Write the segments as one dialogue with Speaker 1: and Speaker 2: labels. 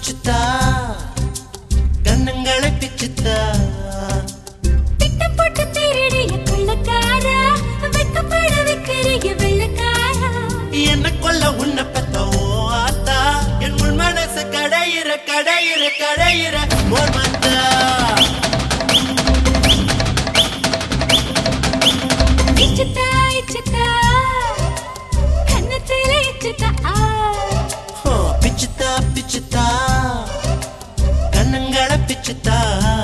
Speaker 1: பிச்சுத்தா கண்ணங்களை பிச்சுத்தா
Speaker 2: திட்டம் போட்டு திருடிய கொள்ளக்காரா வெக்கப்பட வைக்கிறிய வெள்ளக்காரா
Speaker 1: என்ன கொல்ல உன்னை பெத்த ஓ ஆத்தா என் உள் மனசு கடையிற கடையிற கடையிற மோர் மாத்தா
Speaker 2: இச்சுத்தா இச்சுத்தா கண்ணத்துல இச்சுத்தா ஆ
Speaker 1: ஓ, பிச்சுத்தா பிச்சுத்தா கண்ணங்களை பிச்சுத்தா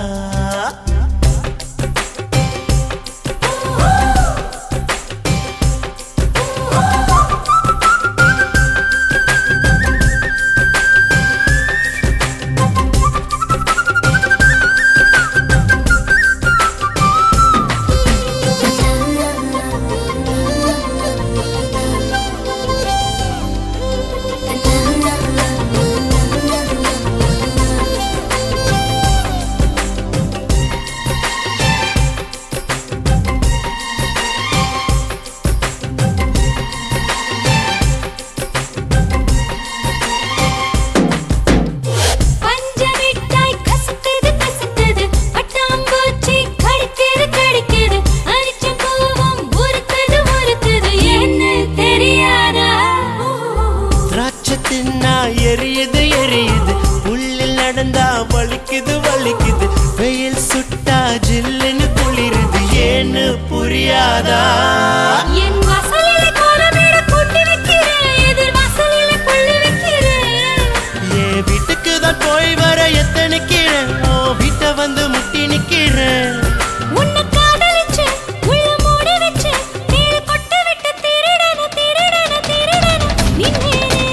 Speaker 2: பஞ்சமிட்டாய் கசக்குது கசக்குது பட்டாம்பூச்சி கடிக்குது கடிக்குது அரிச்ச பூவும் உருக்குது உருக்குது என்ன தெரியாதா
Speaker 1: திராட்சை தின்னா எரியுது எரியுது உள்ளில் நடந்தா வலிக்குது வலிக்குது வெயில் சுட்டா ஜில்லுன்னு குளிருது ஏன்னு புரியாதா
Speaker 2: என் வாசலில கோலமேட கூட்டி வைக்கிறேன் எதிர் வாசலில புள்ளி வைக்கிறேன்
Speaker 1: என் வீட்டுக்கு தான் போய் வர எத்தனைக்கிறேன் ஓ வீட்டை வந்து முட்டி நிக்கிறேன்
Speaker 2: உன்னை காதலிச்சு உள்ள மூடி வச்சு நீல கொட்டு விட்டு திருடன திருடன திருடன நின்னேனே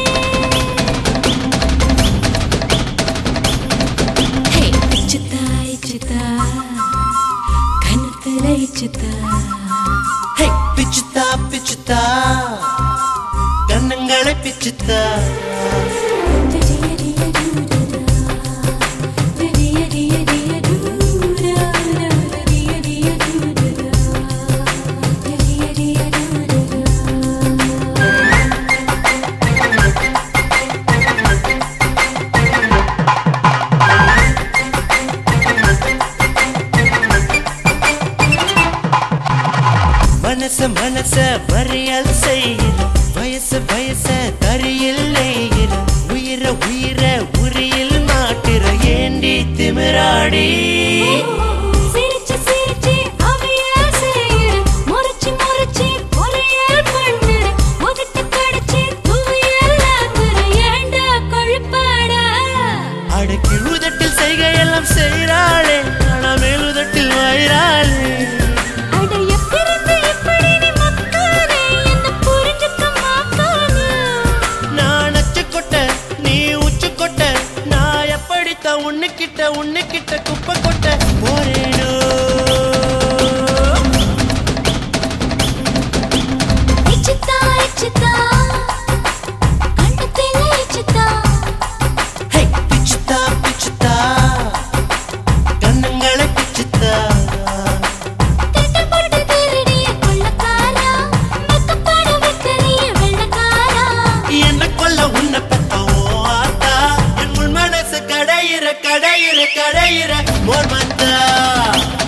Speaker 2: ஹே இச்சுத்தா இச்சுத்தா கண்ணத்துல இச்சுத்தா
Speaker 1: ஹே பிச்சுத்தா பிச்சுத்தா கண்ணங்களை பிச்சுத்தா மனச மனச வரையல் செய்கிற வயசு வயச தரியில் நெய்கிற உயிர உயிர உரியில் மாட்டுற ஏண்டி திமிராடி
Speaker 2: சிரிச்சு சிரிச்சு அவையால் செய்யுற முறைச்சு முறைச்சு பொறையால் பண்ணுற முகத்தை கடிச்சு தூயல் ஆக்குற ஏண்டா கொழுப்பாடா
Speaker 1: அடக்கி உதட்டில் செய்கையெல்லாம் செய்கிறாளே ஆனா மேலுதட்டில் வாயிறாளே
Speaker 2: அட எப்பிருந்து இப்படி நீ மக்கானே என்ன புரிஞ்சுக்க மாட்டானே
Speaker 1: நான் அச்சு கொட்ட நீ உச்சு கொட்ட நான் எப்படித்தான் உன்னுக்கிட்ட உன்னுக்கிட்ட குப்பை கொட்ட போறேனோ
Speaker 2: இச்சுத்தா இச்சுத்தா கண்ணத்தில இச்சுத்தா
Speaker 1: ஹே பிச்சுத்தா பிச்சுத்தா கண்ணங்களை பிச்சுத்தா
Speaker 2: திட்டம் போட்டு திருடிய கொள்ளக்காரா வெக்கப்பட வைக்கிறிய வெள்ளக்காரா
Speaker 1: என்ன கொல்ல உன்னை பெத்த ஓ ஆத்தா என் உள் மனசு கடையிற கடையிற கடையிற மோர் மத்தா